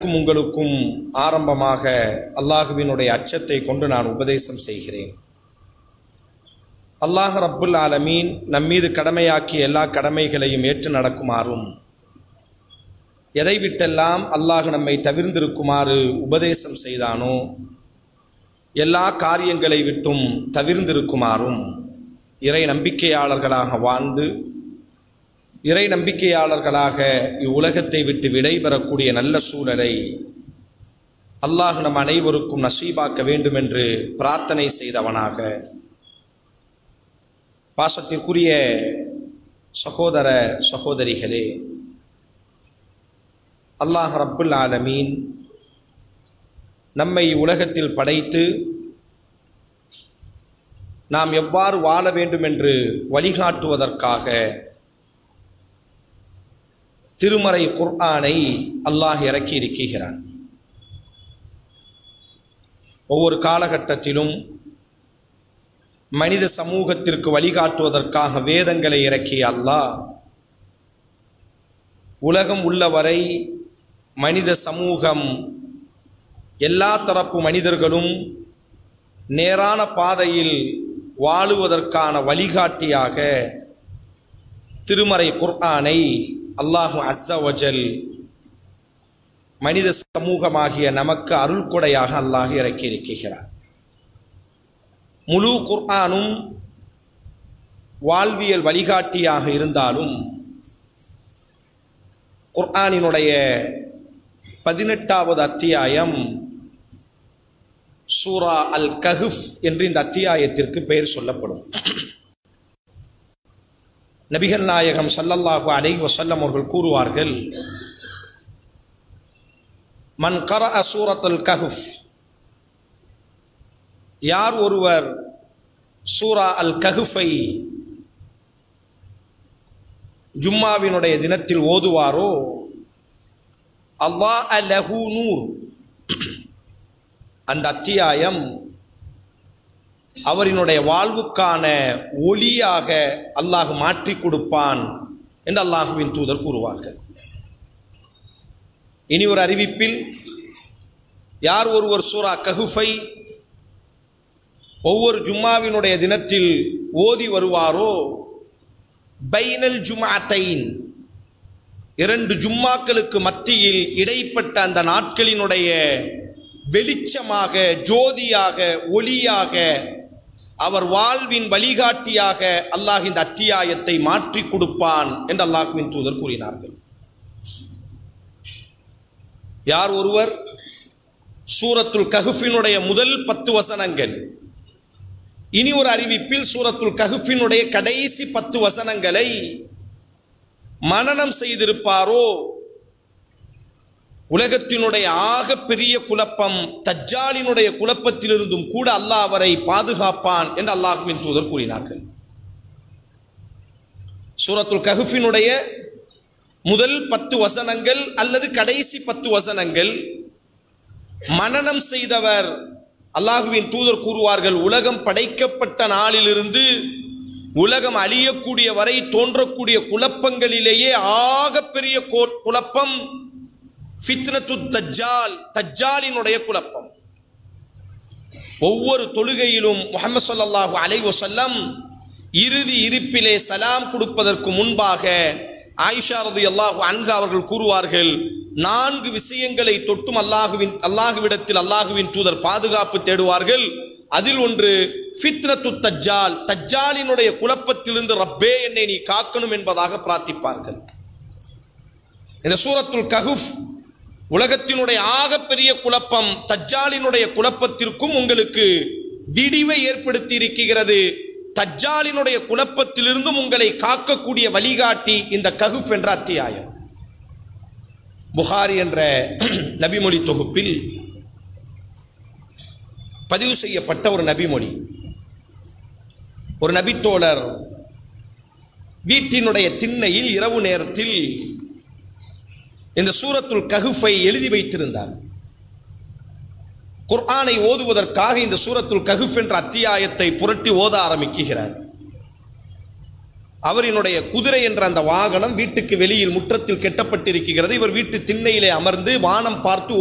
எனக்கும் உங்களுக்கும் ஆரம்பமாக அல்லாஹுவினுடைய அச்சத்தை கொண்டு நான் உபதேசம் செய்கிறேன் அல்லாஹ் ரப்புல் ஆலமீன் நம்மீது கடமையாக்கிய எல்லா கடமைகளையும் ஏற்று நடக்குமாறும் எதை விட்டெல்லாம் அல்லாஹ் நம்மை தவிர்ந்திருக்குமாறு உபதேசம் செய்தானோ எல்லா காரியங்களை விட்டும் தவிர்ந்திருக்குமாறும் இறை நம்பிக்கையாளர்களாக வாழ்ந்து இறை நம்பிக்கையாளர்களாக இவ்வுலகத்தை விட்டு விடைபெறக்கூடிய நல்ல சூழலை அல்லாஹ் நம் அனைவருக்கும் நசீபாக்க வேண்டும் என்று பிரார்த்தனை செய்தவனாக பாசத்திற்குரிய சகோதர சகோதரிகளே அல்லாஹ் ரப்புல் ஆலமீன் நம்மை உலகத்தில் படைத்து நாம் எவ்வாறு வாழ வேண்டும் என்று வழிகாட்டுவதற்காக திருமறை குர்ஆனை அல்லாஹ் இறக்கி இருக்கிறான் ஒவ்வொரு காலகட்டத்திலும் மனித சமூகத்திற்கு வழிகாட்டுவதற்காக வேதங்களை இறக்கிய அல்லாஹ் உலகம் உள்ளவரை மனித சமூகம் எல்லா தரப்பு மனிதர்களும் நேரான பாதையில் வாழுவதற்கான வழிகாட்டியாக திருமறை குர்ஆனை அல்லாஹு அஸ்ஸவஜல் மனித சமூகமாகிய நமக்கு அருள் கொடையாக அல்லாஹ் இறக்கி இருக்கிறார் முழு குர்ஆனும் வாழ்வியல் வழிகாட்டியாக இருந்தாலும் குர்ஆனினுடைய பதினெட்டாவது அத்தியாயம் சூரா அல் கஹுஃப் என்று இந்த அத்தியாயத்திற்கு பெயர் சொல்லப்படும் நபிகள் நாயகம் சல்லல்லாஹு அலை வசல்லம் அவர்கள் கூறுவார்கள் மன் கர சூரத்தல் கஹுஃப் யார் ஒருவர் சூரா அல் கஹுஃபை ஜும்மாவினுடைய தினத்தில் ஓதுவாரோ அல்லா அலஹு நூர் அந்த அத்தியாயம் அவரினுடைய வாழ்வுக்கான ஒளியாக அல்லாஹ் மாற்றி கொடுப்பான் என்று அல்லாஹுவின் தூதர் கூறுவார்கள் இனி ஒரு அறிவிப்பில் யார் ஒருவர் சூரா கஹுஃபை ஒவ்வொரு ஜும்மாவினுடைய தினத்தில் ஓதி வருவாரோ பைனல் ஜுமாத்தைன் இரண்டு ஜும்மாக்களுக்கு மத்தியில் இடைப்பட்ட அந்த நாட்களினுடைய வெளிச்சமாக ஜோதியாக ஒளியாக அவர் வாழ்வின் வழிகாட்டியாக அல்லாஹ் இந்த அத்தியாயத்தை மாற்றி கொடுப்பான் என்று அல்லாஹுவின் தூதர் கூறினார்கள் யார் ஒருவர் சூரத்துல் கஹுஃபினுடைய முதல் பத்து வசனங்கள் இனி ஒரு அறிவிப்பில் சூரத்துல் கஹுஃபினுடைய கடைசி பத்து வசனங்களை மனனம் செய்திருப்பாரோ உலகத்தினுடைய ஆக பெரிய குழப்பம் தஜ்ஜாலினுடைய குழப்பத்திலிருந்தும் கூட அல்லாஹ் அவரை பாதுகாப்பான் என்று அல்லாஹுவின் தூதர் கூறினார்கள் சூரத்துல் கஹுஃபினுடைய முதல் பத்து வசனங்கள் அல்லது கடைசி பத்து வசனங்கள் மனனம் செய்தவர் அல்லாஹுவின் தூதர் கூறுவார்கள் உலகம் படைக்கப்பட்ட நாளிலிருந்து உலகம் அழியக்கூடிய வரை தோன்றக்கூடிய குழப்பங்களிலேயே ஆக பெரிய குழப்பம் ஃபித்னத்து தஜ்ஜால் தஜ்ஜாலினுடைய குழப்பம் ஒவ்வொரு தொழுகையிலும் முகமது சொல்லாஹு அலைவசல்லம் இறுதி இருப்பிலே சலாம் கொடுப்பதற்கு முன்பாக ஆயிஷா ரதி அல்லாஹு அன்கா அவர்கள் கூறுவார்கள் நான்கு விஷயங்களை தொட்டும் அல்லாஹுவின் அல்லாஹுவிடத்தில் அல்லாஹுவின் தூதர் பாதுகாப்பு தேடுவார்கள் அதில் ஒன்று ஃபித்னத்து தஜ்ஜால் தஜ்ஜாலினுடைய குழப்பத்திலிருந்து ரப்பே என்னை நீ காக்கணும் என்பதாக பிரார்த்திப்பார்கள் இந்த சூரத்துல் கஹுஃப் உலகத்தினுடைய ஆகப்பெரிய குழப்பம் தஜ்ஜாலினுடைய குழப்பத்திற்கும் உங்களுக்கு விடிவை ஏற்படுத்தி இருக்கிறது தஜ்ஜாலினுடைய குழப்பத்திலிருந்தும் உங்களை காக்கக்கூடிய வழிகாட்டி இந்த ககுஃப் என்ற அத்தியாயம் புகாரி என்ற நபிமொழி தொகுப்பில் பதிவு செய்யப்பட்ட ஒரு நபிமொழி ஒரு நபித்தோழர் வீட்டினுடைய திண்ணையில் இரவு நேரத்தில் இந்த சூரத்துல் ககுஃபை எழுதி வைத்திருந்தார் குர்ஆனை ஓதுவதற்காக இந்த சூரத்துல் ககுஃப் என்ற அத்தியாயத்தை புரட்டி ஓத ஆரம்பிக்கிறார் அவரினுடைய குதிரை என்ற அந்த வாகனம் வீட்டுக்கு வெளியில் முற்றத்தில் கெட்டப்பட்டிருக்கிறது இவர் வீட்டு திண்ணையிலே அமர்ந்து வானம் பார்த்து